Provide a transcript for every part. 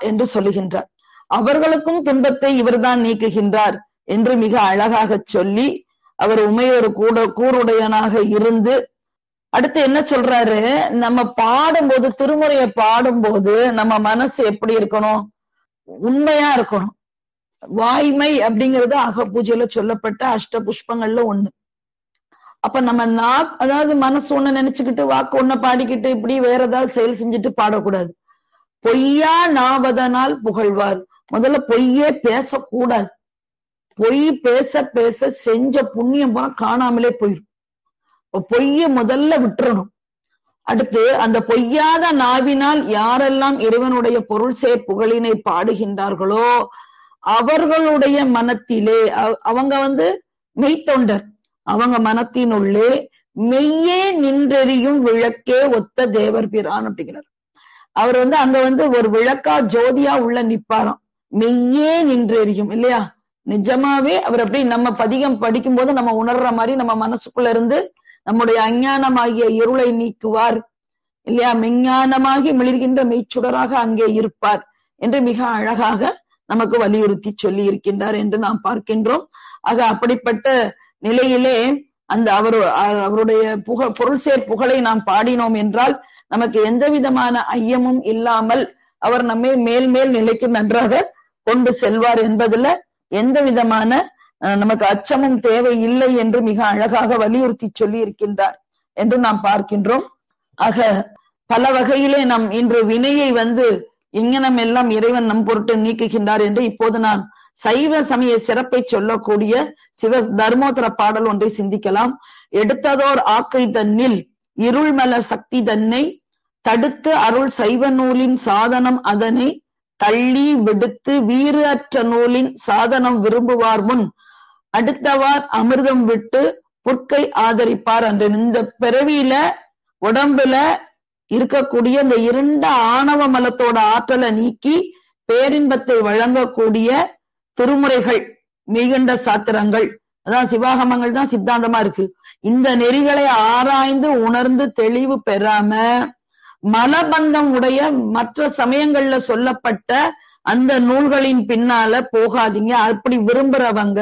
என்று சொல்லுகின்றார் அவர்களுக்கும் துன்பத்தை இவர்தான் நீக்குகின்றார் என்று மிக அழகாக சொல்லி அவர் உமையொரு கூட கூருடையனாக இருந்து அடுத்து என்ன சொல்றாரு நம்ம பாடும்போது திருமுறையை பாடும்போது நம்ம மனசு எப்படி இருக்கணும் உண்மையா இருக்கணும் வாய்மை அப்படிங்கிறது அக பூஜையில சொல்லப்பட்ட அஷ்ட புஷ்பங்கள்ல ஒண்ணு அப்ப நம்ம நா அதாவது மனசு ஒண்ணு நினைச்சுக்கிட்டு வாக்கு ஒண்ண பாடிக்கிட்டு இப்படி வேற ஏதாவது செயல் செஞ்சுட்டு பாடக்கூடாது பொய்யா நாவதனால் புகழ்வார் முதல்ல பொய்யே பேசக்கூடாது பொய் பேச பேச செஞ்ச புண்ணியம் பூரா காணாமலே போயிடும் பொய்ய முதல்ல விட்டுறணும் அடுத்து அந்த பொய்யாத நாவினால் யாரெல்லாம் இறைவனுடைய பொருள் சேர் புகழினை பாடுகின்றார்களோ அவர்களுடைய மனத்திலே அவங்க வந்து மெய்த்தொண்டர் அவங்க மனத்தினுள்ளே மெய்யே நின்றெறியும் விளக்கே ஒத்த தேவர் பிரான் அப்படிங்கிறார் அவர் வந்து அங்க வந்து ஒரு விளக்கா ஜோதியா உள்ள நிப்பாராம் மெய்யே நின்றெறியும் இல்லையா நிஜமாவே அவர் அப்படி நம்ம பதிகம் படிக்கும் போது நம்ம உணர்ற மாதிரி நம்ம மனசுக்குள்ள இருந்து நம்முடைய அஞ்ஞானமாகிய இருளை நீக்குவார் இல்லையா மெஞ்ஞானமாகி மிளிர்கின்ற மெய்ச்சுடராக அங்கே இருப்பார் என்று மிக அழகாக நமக்கு வலியுறுத்தி சொல்லி இருக்கின்றார் என்று நாம் பார்க்கின்றோம் ஆக அப்படிப்பட்ட நிலையிலே அந்த அவர் அவருடைய புக பொருள் சேர் புகழை நாம் பாடினோம் என்றால் நமக்கு எந்த விதமான ஐயமும் இல்லாமல் அவர் நம்மை மேல் மேல் நிலைக்கு நன்றாக கொண்டு செல்வார் என்பதுல எந்த விதமான நமக்கு அச்சமும் தேவை இல்லை என்று மிக அழகாக வலியுறுத்தி சொல்லி இருக்கின்றார் என்று நாம் பார்க்கின்றோம் ஆக பல வகையிலே நாம் இன்று வினையை வந்து இங்கனம் எல்லாம் இறைவன் நம் பொருட்டு நீக்குகின்றார் என்று இப்போது நான் சைவ சமய சிறப்பை சொல்லக்கூடிய சிவ தர்மோதர பாடல் ஒன்றை சிந்திக்கலாம் எடுத்ததோர் ஆக்கை தன்னில் இருள்மல சக்தி தன்னை தடுத்து அருள் சைவ நூலின் சாதனம் அதனை தள்ளி விடுத்து வீறு அற்ற நூலின் சாதனம் விரும்புவார் முன் அடுத்தவார் அமிர்தம் விட்டு புற்கை ஆதரிப்பார் என்று இந்த பிறவியில உடம்புல இருக்கக்கூடிய இந்த இருண்ட ஆணவ மலத்தோட ஆற்றலை நீக்கி பேரின்பத்தை வழங்கக்கூடிய திருமுறைகள் மிகுண்ட சாத்திரங்கள் அதான் சிவாகமங்கள் தான் சித்தாந்தமா இருக்கு இந்த நெறிகளை ஆராய்ந்து உணர்ந்து தெளிவு பெறாம மலபந்தம் உடைய மற்ற சமயங்கள்ல சொல்லப்பட்ட அந்த நூல்களின் பின்னால போகாதீங்க அப்படி விரும்புறவங்க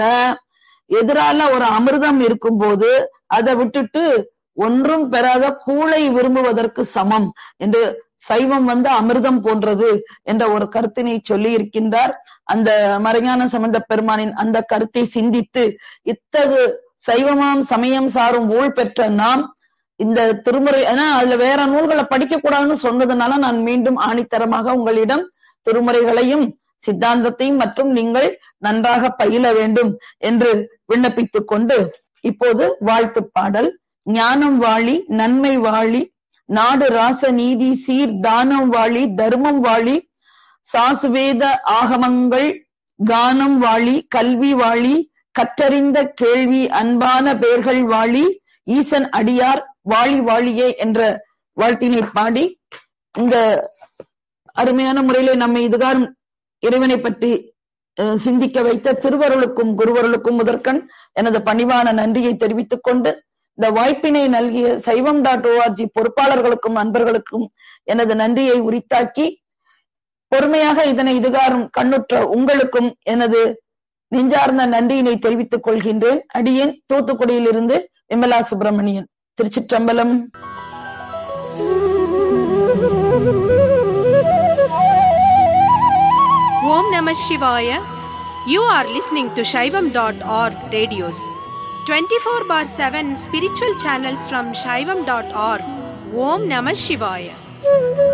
எதிரால ஒரு அமிர்தம் இருக்கும்போது அதை விட்டுட்டு ஒன்றும் பெறாத கூளை விரும்புவதற்கு சமம் என்று சைவம் வந்து அமிர்தம் போன்றது என்ற ஒரு கருத்தினை சொல்லி இருக்கின்றார் அந்த மறைஞான சம்பந்த பெருமானின் அந்த கருத்தை சிந்தித்து இத்தகு சைவமாம் சமயம் சாரும் ஊழ் பெற்ற நாம் இந்த திருமுறை ஏன்னா அதுல வேற நூல்களை படிக்க கூடாதுன்னு சொன்னதுனால நான் மீண்டும் ஆணித்தரமாக உங்களிடம் திருமுறைகளையும் சித்தாந்தத்தையும் மற்றும் நீங்கள் நன்றாக பயில வேண்டும் என்று விண்ணப்பித்துக் கொண்டு இப்போது வாழ்த்து பாடல் ஞானம் வாழி நன்மை வாழி நாடு ராச நீதி சீர் தானம் வாழி தர்மம் வாழி சாசுவேத ஆகமங்கள் கானம் வாழி கல்வி வாழி கற்றறிந்த கேள்வி அன்பான பேர்கள் வாழி ஈசன் அடியார் வாழி வாழியே என்ற வாழ்த்தினை பாடி இந்த அருமையான முறையிலே நம்மை இதுகாரும் இறைவனை பற்றி சிந்திக்க வைத்த திருவருளுக்கும் குருவருளுக்கும் முதற்கண் எனது பணிவான நன்றியை தெரிவித்துக் கொண்டு இந்த வாய்ப்பினை நல்கிய சைவம் டாட் ஓஆர்ஜி பொறுப்பாளர்களுக்கும் நண்பர்களுக்கும் எனது நன்றியை உரித்தாக்கி பொறுமையாக இதனை இதுகாரும் கண்ணுற்ற உங்களுக்கும் எனது நெஞ்சார்ந்த நன்றியினை தெரிவித்துக் கொள்கின்றேன் அடியேன் தூத்துக்குடியிலிருந்து விமலா சுப்பிரமணியன் திருச்சிற்றம்பலம் Om Namah Shivaya. You are listening to Shaivam.org radios. 24 bar 7 spiritual channels from Shaivam.org. Om Namah Shivaya.